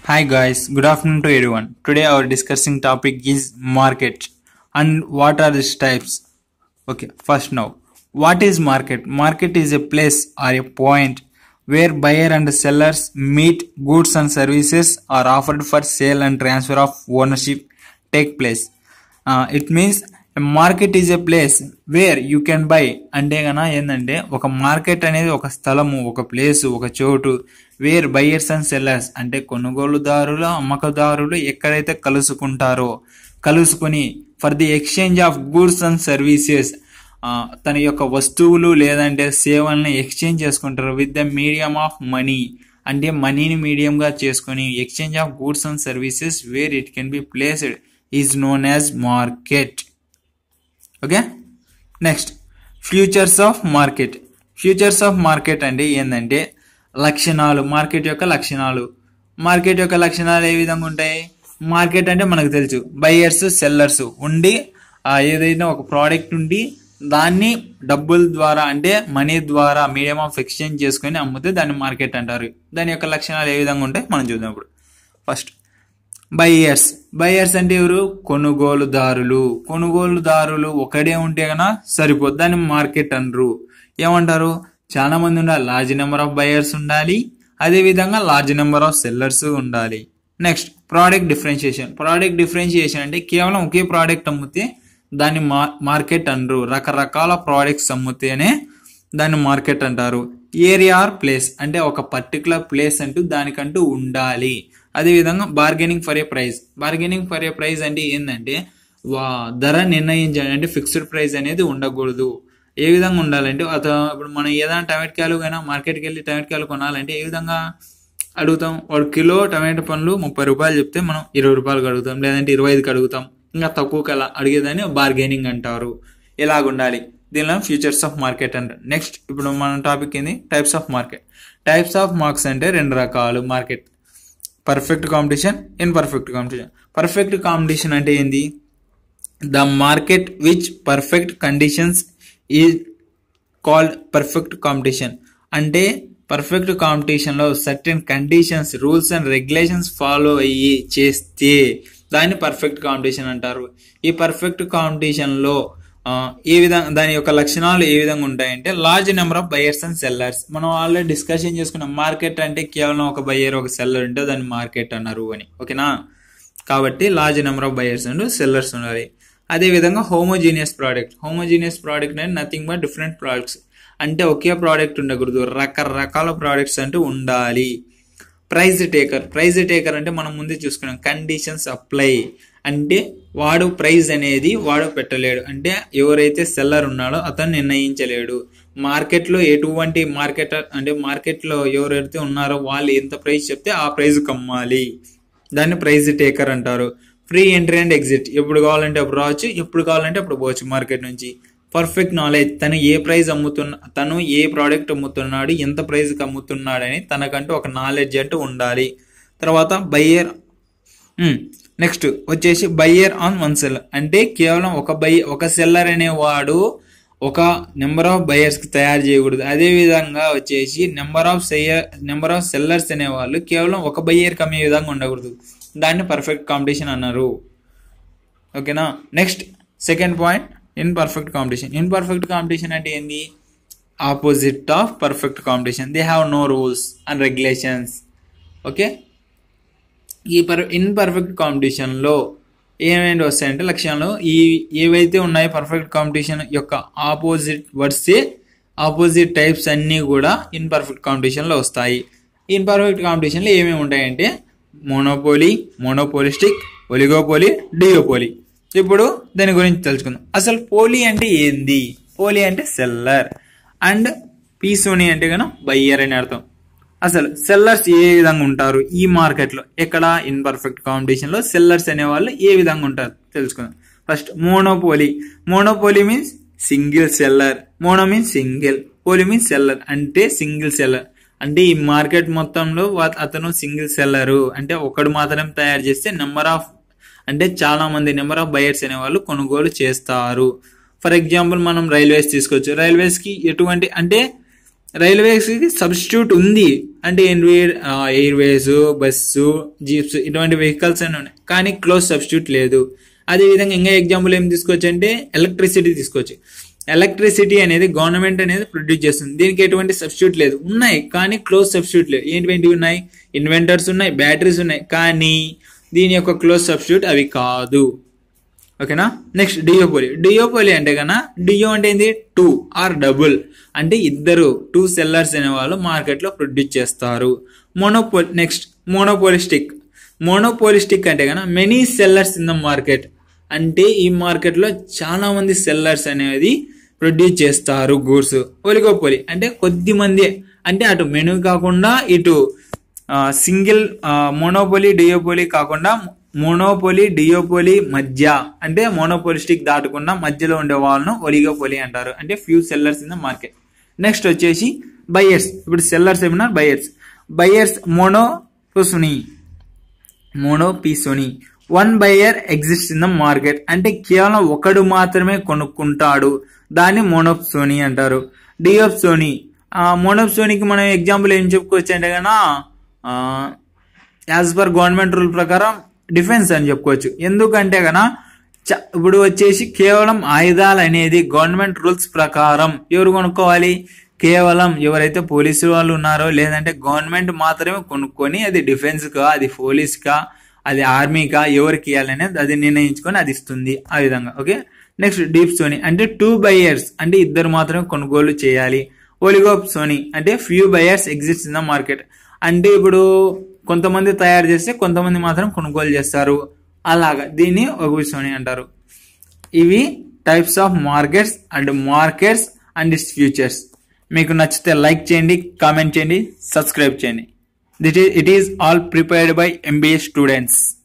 Hi guys, good afternoon to everyone. Today our discussing topic is market and what are its types. Okay, first now, what is market? Market is a place or a point where buyer and sellers meet goods and services are offered for sale and transfer of ownership take place. Uh, it means market is a place where you can buy అంటే గన ఏంటంటే ఒక market అనేది ఒక స్థలము ఒక place ఒక చోటు వేర్ బయర్స్ అండ్ సెల్లర్స్ అంటే కొనుగోలుదారులు అమ్మకదారులు ఎక్కడైతే కలుసుకుంటారో కలుసుకొని for the exchange of goods and services తన యొక్క వస్తువులు లేదంటే సేవల్ని ఎక్స్చేంజ్ చేసుకుంటారు with the medium of money అంటే మనీని మీడియంగా చేసుకొని exchange of goods and services where it can be placed is known as market okay next features of market features of market అంటే ఏంటంటే లక్షణాలు మార్కెట్ యొక్క లక్షణాలు మార్కెట్ యొక్క లక్షణాలు ఏ విధంగా ఉంటాయి మార్కెట్ అంటే మనకు తెలుసు బయ్యర్స్ సెల్లర్స్ ఉండి ఆ ఏదైనా ఒక ప్రోడక్ట్ ఉండి దాన్ని డబ్బుల ద్వారా అంటే మనీ ద్వారా మీడియం ఆఫ్ ఎక్స్చేంజ్ చేసుకొని అమ్మితే దాన్ని మార్కెట్ అంటారు దాని యొక్క లక్షణాలు ఏ విధంగా ఉంటాయి మనం చూద్దాం ఇప్పుడు ఫస్ట్ బయ్యర్స్ బయ్యర్స్ అంటే ఎవరు కొనుగోలుదారులు కొనుగోలుదారులు ఒకడే ఉంటే కన్నా సరిపోద్ది దాన్ని మార్కెట్ అనరు ఏమంటారు చాలా మంది ఉండాలి లార్జ్ నెంబర్ ఆఫ్ బయర్స్ ఉండాలి అదే విధంగా లార్జ్ నెంబర్ ఆఫ్ సెల్లర్స్ ఉండాలి next product differentiation product differentiation అంటే కేవలం ఒకే ప్రోడక్ట్ అమ్మితే దాన్ని మార్కెట్ అనరు రకరకాల ప్రోడక్ట్స్ అమ్మితేనే దాన్ని మార్కెట్ అంటారు ఏరియా ఆర్ ప్లేస్ అంటే ఒక పర్టికులర్ ప్లేస్ అంటూ దానికంటూ ఉండాలి అదేవిధంగా bargaining for a price bargaining for a price అంటే ఏంటంటే వా ధర నిర్ణయించాలి అంటే ఫిక్స్డ్ ప్రైస్ అనేది ఉండకూడదు ఏ విధంగా ఉండాలంటే అత ఇప్పుడు మనం ఏదైనా టమాటకాయలు అయినా మార్కెట్కి వెళ్ళి టమాటకాయలు కొనాలంటే ఏ విధంగా అడుగుతాం వాడు కిలో టమాటో పండ్లు ముప్పై రూపాయలు చెప్తే మనం ఇరవై రూపాయలకు అడుగుతాం లేదంటే ఇరవై ఐదుకి అడుగుతాం ఇంకా తక్కువ కల అడిగేదాన్ని బార్గెనింగ్ అంటారు ఇలాగ ఉండాలి దీనిలో ఫ్యూచర్స్ ఆఫ్ మార్కెట్ అంటారు నెక్స్ట్ ఇప్పుడు మన టాపిక్ ఏంది types of market types of markets అంటే రెండు రకాలు market perfect competition in perfect competition perfect competition అంటే ఏంది the market which perfect conditions is called perfect competition అంటే పర్ఫెక్ట్ కాంపిటీషన్లో certain conditions rules and regulations follow అయ్యి చేస్తే దాన్ని పర్ఫెక్ట్ కాంపిటీషన్ అంటారు ఈ పర్ఫెక్ట్ కాంపిటీషన్లో ఏ విధంగా దాని యొక్క లక్షణాలు ఏ విధంగా ఉంటాయంటే large number of buyers and sellers మనం ఆల్రెడీ డిస్కషన్ చేసుకున్నాం మార్కెట్ అంటే కేవలం ఒక బయ్యర్ ఒక సెల్లర్ ఉంటే దాన్ని మార్కెట్ అన్నారు అని ఓకేనా కాబట్టి large number of buyers and sellers ఉండాలి అదేవిధంగా హోమోజీనియస్ ప్రోడక్ట్ హోమోజీనియస్ ప్రోడక్ట్ అంటే నథింగ్ బట్ డిఫరెంట్ ప్రోడక్ట్స్ అంటే ఒకే ప్రోడక్ట్ ఉండకూడదు రకరకాల ప్రోడక్ట్స్ అంటూ ఉండాలి ప్రైజ్ టేకర్ ప్రైజ్ టేకర్ అంటే మనం ముందే చూసుకున్నాం కండిషన్స్ అప్లై అంటే వాడు ప్రైజ్ అనేది వాడు పెట్టలేడు అంటే ఎవరైతే సెల్లర్ ఉన్నాడో అతను నిర్ణయించలేడు మార్కెట్లో ఎటువంటి మార్కెట్ అంటే మార్కెట్లో ఎవరైతే ఉన్నారో వాళ్ళు ఎంత ప్రైస్ చెప్తే ఆ ప్రైజ్ కమ్మాలి దాన్ని ప్రైజ్ టేకర్ అంటారు ఫ్రీ ఎంట్రీ అండ్ ఎగ్జిట్ ఎప్పుడు కావాలంటే అప్పుడు రావచ్చు ఎప్పుడు కావాలంటే అప్పుడు పోవచ్చు మార్కెట్ నుంచి పర్ఫెక్ట్ నాలెడ్జ్ తను ఏ ప్రైస్ అమ్ముతున్న తను ఏ ప్రోడక్ట్ అమ్ముతున్నాడు ఎంత ప్రైస్కి అమ్ముతున్నాడని తనకంటూ ఒక నాలెడ్జ్ అంటూ ఉండాలి తర్వాత బయ్యర్ నెక్స్ట్ వచ్చేసి బయ్యర్ ఆన్ వన్ సెల్లర్ అంటే కేవలం ఒక బై ఒక సెల్లర్ అనేవాడు ఒక నెంబర్ ఆఫ్ బయర్స్కి తయారు చేయకూడదు అదే విధంగా వచ్చేసి number of seller number of sellers అనేవాళ్ళు కేవలం ఒక బయ్యర్కి అమ్మే విధంగా ఉండకూడదు దాన్ని పర్ఫెక్ట్ కాంపిటీషన్ అన్నారు ఓకేనా next second point in perfect competition in perfect competition అంటే ఏంది opposite of perfect competition they have no rules and regulations okay ఈ పర్ ఇన్ పర్ఫెక్ట్ కాంపిటీషన్లో ఏమేమి వస్తాయంటే లక్ష్యాలు ఈ ఏవైతే ఉన్నాయో పర్ఫెక్ట్ కాంపిటీషన్ యొక్క ఆపోజిట్ వర్డ్సే ఆపోజిట్ టైప్స్ అన్నీ కూడా ఇన్ పర్ఫెక్ట్ కాంపిటీషన్లో వస్తాయి ఇన్ పర్ఫెక్ట్ కాంపిటీషన్లో ఏమేమి ఉంటాయంటే మోనోపోలీ మోనోపోలిస్టిక్ ఒలిగోపోలీ డియోపోలీ ఇప్పుడు దాని గురించి తెలుసుకుందాం అసలు పోలీ అంటే ఏంది పోలీ అంటే సెల్లర్ అండ్ పీసోని అంటే కనుక బయ్యర్ అని అర్థం అసలు సెల్లర్స్ ఏ విధంగా ఉంటారు ఈ మార్కెట్లో ఎక్కడ ఇన్ పర్ఫెక్ట్ కాంపిటీషన్లో సెల్లర్స్ అనేవాళ్ళు ఏ విధంగా ఉంటారు తెలుసుకుందాం first monopoly monopoly means single seller mono means single poly means seller అంటే సింగిల్ సెల్లర్ అంటే ఈ మార్కెట్ మొత్తంలో అతను సింగిల్ సెల్లరు అంటే ఒకడు మాత్రం తయారు చేస్తే నెంబర్ ఆఫ్ అంటే చాలా మంది నెంబర్ ఆఫ్ బయర్స్ అనేవాళ్ళు కొనుగోలు చేస్తారు ఫర్ ఎగ్జాంపుల్ మనం రైల్వేస్ తీసుకోవచ్చు రైల్వేస్కి ఎటువంటి అంటే రైల్వేస్కి సబ్స్టిట్యూట్ ఉంది అంటే ఏంటి ఎయిర్వేస్ బస్సు జీప్స్ ఇటువంటి వెహికల్స్ అని ఉన్నాయి కానీ క్లోజ్ సబ్స్టిట్యూట్ లేదు అదేవిధంగా ఇంకా ఎగ్జాంపుల్ ఏం తీసుకోవచ్చు అంటే ఎలక్ట్రిసిటీ తీసుకోవచ్చు ఎలక్ట్రిసిటీ అనేది గవర్నమెంట్ అనేది ప్రొడ్యూస్ చేస్తుంది దీనికి ఎటువంటి సబ్స్టిట్యూట్ లేదు ఉన్నాయి కానీ క్లోజ్ సబ్స్టిట్యూట్ లేవు ఏంటివి ఉన్నాయి ఇన్వెంటర్స్ ఉన్నాయి బ్యాటరీస్ ఉన్నాయి కానీ దీని యొక్క క్లోజ్ సబ్స్టిట్యూట్ అవి కాదు ఓకేనా నెక్స్ట్ డియోపోలి డియోపోలి అంటే కన్నా డియో అంటే ఏంది టూ ఆర్ డబుల్ అంటే ఇద్దరు టూ సెల్లర్స్ అనే వాళ్ళు మార్కెట్లో ప్రొడ్యూస్ చేస్తారు మోనోపోల్ నెక్స్ట్ మోనోపోలిస్టిక్ మోనోపోలిస్టిక్ అంటే కన్నా many sellers in the market అంటే ఈ మార్కెట్లో చాలా మంది సెల్లర్స్ అనేది ప్రొడ్యూస్ చేస్తారు గూడ్స్ ఒలిగోపోలి అంటే కొద్ది మంది అంటే అటు మెను కాకుండా ఇటు సింగిల్ మోనోపోలి డియోపోలి కాకుండా మోనోపోలి డియోపోలి మధ్య అంటే మోనోపోలిస్టిక్ దాటకుండా మధ్యలో ఉండే వాళ్ళను ఒలిగోపోలి అంటారు అంటే few sellers in the market next వచ్చేసి బయర్స్ ఇప్పుడు సెల్లర్స్ ఏమన్నా buyers buyers monopsony monopsony one buyer exist in the market అంటే కేవలం ఒకడు మాత్రమే కొనుక్కుంటాడు దాన్ని మోనోప్సోని అంటారు డియోప్సోని మోనోప్సోనికి మనం ఎగ్జాంపుల్ ఏం చెప్పుకోవచ్చు అంటే కన్నా యాజ్ పర్ గవర్నమెంట్ రూల్ ప్రకారం డిఫెన్స్ అని చెప్పుకోవచ్చు ఎందుకంటే కన్నా ఇప్పుడు వచ్చేసి కేవలం ఆయుధాలు అనేది గవర్నమెంట్ రూల్స్ ప్రకారం ఎవరు కొనుక్కోవాలి కేవలం ఎవరైతే పోలీసు వాళ్ళు ఉన్నారో లేదంటే గవర్నమెంట్ మాత్రమే కొనుక్కొని అది డిఫెన్స్కా అది పోలీస్కా అది ఆర్మీకా ఎవరికి ఇవ్వాలనేది అది నిర్ణయించుకొని అది ఇస్తుంది ఆ విధంగా ఓకే నెక్స్ట్ డీప్ సోనీ అంటే టూ బయర్స్ అంటే ఇద్దరు మాత్రమే కొనుగోలు చేయాలి ఒలిగోప్ సోనీ అంటే few buyers exist in the market అంటే ఇప్పుడు కొంతమంది తయారు చేస్తే కొంతమంది మాత్రం కొనుగోలు చేస్తారు అలాగా దీన్ని ఒగ్వి సోనీ అంటారు ఇవి types of markets and markets and its features మీకు నచ్చితే లైక్ చేయండి కామెంట్ చేయండి సబ్స్క్రైబ్ చేయండి this is it is all prepared by MBA students